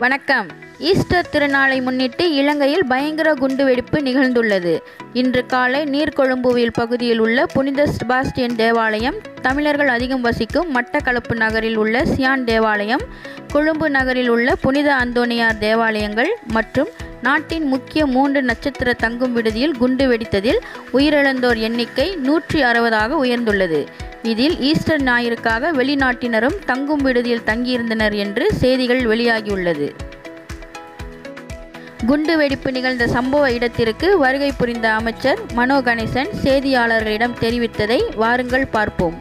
வணக்கம் ஈஸ்டர் திருநாளை முன்னிட்டு இலங்கையில் பயங்கர குண்டுவெடிப்பு நிகழ்ந்துள்ளது இன்று காலை நீர்கொழும்புவில் பகுதியில் உள்ள புனித செபாஸ்டியன் தேவாலயம் தமிழர்கள் அதிகம் வசிக்கும் மட்டக்களப்பு நகரில் உள்ள சியான் தேவாலயம் கொழும்பு நகரில் உள்ள புனித அந்தோனியார் தேவாலயங்கள் மற்றும் நாட்டின் முக்கிய மூன்று நட்சத்திர தங்கும் விடுதியில் குண்டு வெடித்ததில் உயிரிழந்தோர் எண்ணிக்கை நூற்றி அறுபதாக உயர்ந்துள்ளது இதில் ஈஸ்டர் ஞாயிறுக்காக வெளிநாட்டினரும் தங்கும் விடுதியில் தங்கியிருந்தனர் என்று செய்திகள் வெளியாகியுள்ளது குண்டு வெடிப்பு நிகழ்ந்த சம்பவ இடத்திற்கு வருகை புரிந்த அமைச்சர் மனோ கணேசன் செய்தியாளர்களிடம் தெரிவித்ததை வாருங்கள் பார்ப்போம்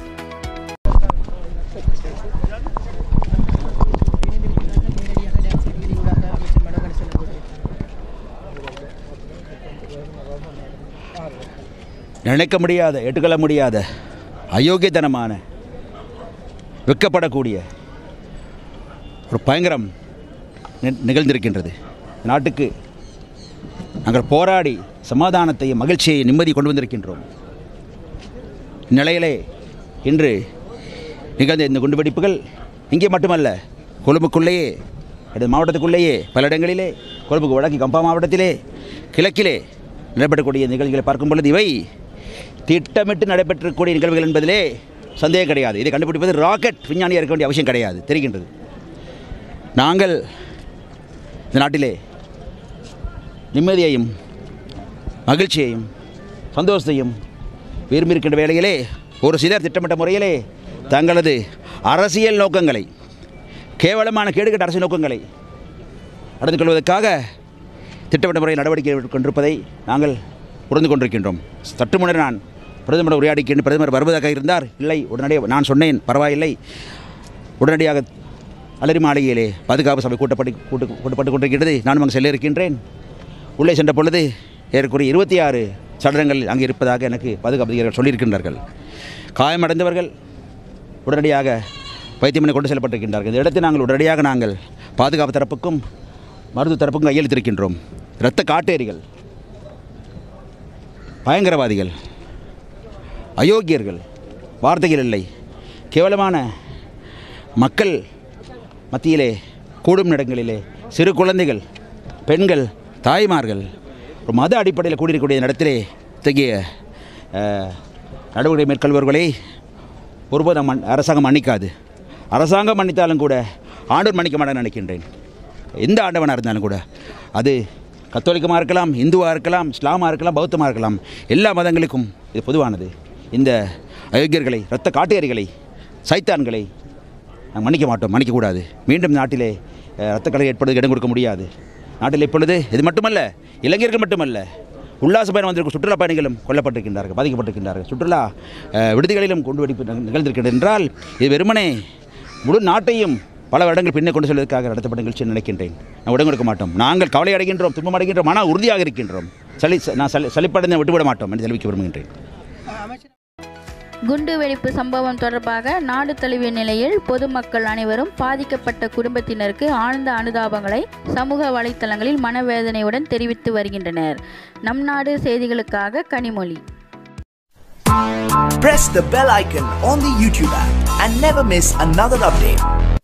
நினைக்க முடியாத ஏற்றுக்கொள்ள முடியாத அயோக்கியத்தனமான வெக்கப்படக்கூடிய ஒரு பயங்கரம் நி- நிகழ்ந்திருக்கின்றது நாட்டுக்கு நாங்கள் போராடி சமாதானத்தையும் மகிழ்ச்சியை நிம்மதி கொண்டு வந்திருக்கின்றோம் இந்நிலையிலே இன்று நிகழ்ந்த இந்த குண்டுவெடிப்புகள் இங்கே மட்டுமல்ல கொழும்புக்குள்ளேயே அடுத்த மாவட்டத்துக்குள்ளேயே பல இடங்களிலே கொழும்புக்கு வடக்கு கம்பா மாவட்டத்திலே கிழக்கிலே நடைபெறக்கூடிய நிகழ்வுகளை பார்க்கும் பொழுது இவை திட்டமிட்டு நடைபெற்றக்கூடிய நிகழ்வுகள் என்பதிலே சந்தேகம் கிடையாது இதை கண்டுபிடிப்பது ராக்கெட் விஞ்ஞானியாக இருக்க வேண்டிய அவசியம் கிடையாது தெரிகின்றது நாங்கள் இந்த நாட்டிலே நிம்மதியையும் மகிழ்ச்சியையும் சந்தோஷத்தையும் விரும்பியிருக்கின்ற வேளையிலே ஒரு சிலர் திட்டமிட்ட முறையிலே தங்களது அரசியல் நோக்கங்களை கேவலமான கேடுகட்ட அரசியல் நோக்கங்களை அடைந்து கொள்வதற்காக திட்டமிட்ட முறையில் நடவடிக்கை கொண்டிருப்பதை நாங்கள் புரிந்து கொண்டிருக்கின்றோம் சற்று முன்னர் நான் பிரதமர் உரையாடிக்கின்ற பிரதமர் வருவதாக இருந்தார் இல்லை உடனடியாக நான் சொன்னேன் பரவாயில்லை உடனடியாக அலரி மாளிகையிலே பாதுகாப்பு சபை கூட்டப்பட்டு கூட்டு கூட்டப்பட்டு கொண்டிருக்கிறது நானும் அங்கு செல்ல இருக்கின்றேன் உள்ளே சென்ற பொழுது ஏறக்குறைய இருபத்தி ஆறு சடலங்கள் அங்கே இருப்பதாக எனக்கு பாதுகாப்பு அதிகாரிகள் சொல்லியிருக்கின்றார்கள் காயமடைந்தவர்கள் உடனடியாக வைத்தியமனை கொண்டு செல்லப்பட்டிருக்கின்றார்கள் இந்த இடத்தை நாங்கள் உடனடியாக நாங்கள் பாதுகாப்பு தரப்புக்கும் மருத்துவ தரப்புக்கும் கையெழுத்திருக்கின்றோம் இரத்த காட்டேரிகள் பயங்கரவாதிகள் அயோக்கியர்கள் வார்த்தைகள் இல்லை கேவலமான மக்கள் மத்தியிலே கூடும் இடங்களிலே சிறு குழந்தைகள் பெண்கள் தாய்மார்கள் ஒரு மத அடிப்படையில் கூடியிருக்கக்கூடிய இந்த இடத்திலே இத்தகைய அஹ், நடவடிக்கை மேற்கொள்பவர்களை ஒருபோதும் மன் அரசாங்கம் மன்னிக்காது அரசாங்கம் மன்னித்தாலும் கூட ஆண்டவர் மன்னிக்க மாட்டேன்னு நினைக்கின்றேன் எந்த ஆண்டவனாக இருந்தாலும் கூட அது கத்தோலிக்கமாக இருக்கலாம் இந்துவாக இருக்கலாம் இஸ்லாமாக இருக்கலாம் பௌத்தமாக இருக்கலாம் எல்லா மதங்களுக்கும் இது பொதுவானது இந்த அயோக்கியர்களை இரத்த காட்டேரிகளை சைத்தான்களை நாங்கள் மன்னிக்க மாட்டோம் மன்னிக்கக்கூடாது மீண்டும் நாட்டிலே அஹ், இரத்த கலை ஏற்படுவதற்கு இடம் கொடுக்க முடியாது நாட்டில் இப்பொழுது இது மட்டுமல்ல இளைஞர்கள் மட்டுமல்ல உல்லாச பயணம் வந்திருக்கும் சுற்றுலா பயணிகளும் கொல்லப்பட்டிருக்கின்றார்கள் பாதிக்கப்பட்டிருக்கின்றார்கள் சுற்றுலா அஹ், விடுதிகளிலும் குண்டு வெடிப்பு நிக- நிகழ்ந்திருக்கின்றது என்றால் இது வெறுமனே முழு நாட்டையும் பல வருடங்கள் பின்னே கொண்டு செல்வதற்காக நடத்தப்பட்ட நிகழ்ச்சி நினைக்கின்றேன் நான் உடன் கொடுக்க மாட்டோம் நாங்கள் கவலை அடைகின்றோம் துன்பம் அடைகின்றோம் ஆனால் உறுதியாக இருக்கின்றோம் சளி நான் சளி சளிப்படைந்து விட்டுவிட மாட்டோம் என்று தெரிவிக்க விரும்புகின்றேன் குண்டு வெடிப்பு சம்பவம் தொடர்பாக நாடு தழுவிய நிலையில் பொதுமக்கள் அனைவரும் பாதிக்கப்பட்ட குடும்பத்தினருக்கு ஆழ்ந்த அனுதாபங்களை சமூக வலைத்தளங்களில் மனவேதனையுடன் தெரிவித்து வருகின்றனர் நம் நாடு செய்திகளுக்காக Kanimozhi Press the bell icon on the YouTube app and never miss another update.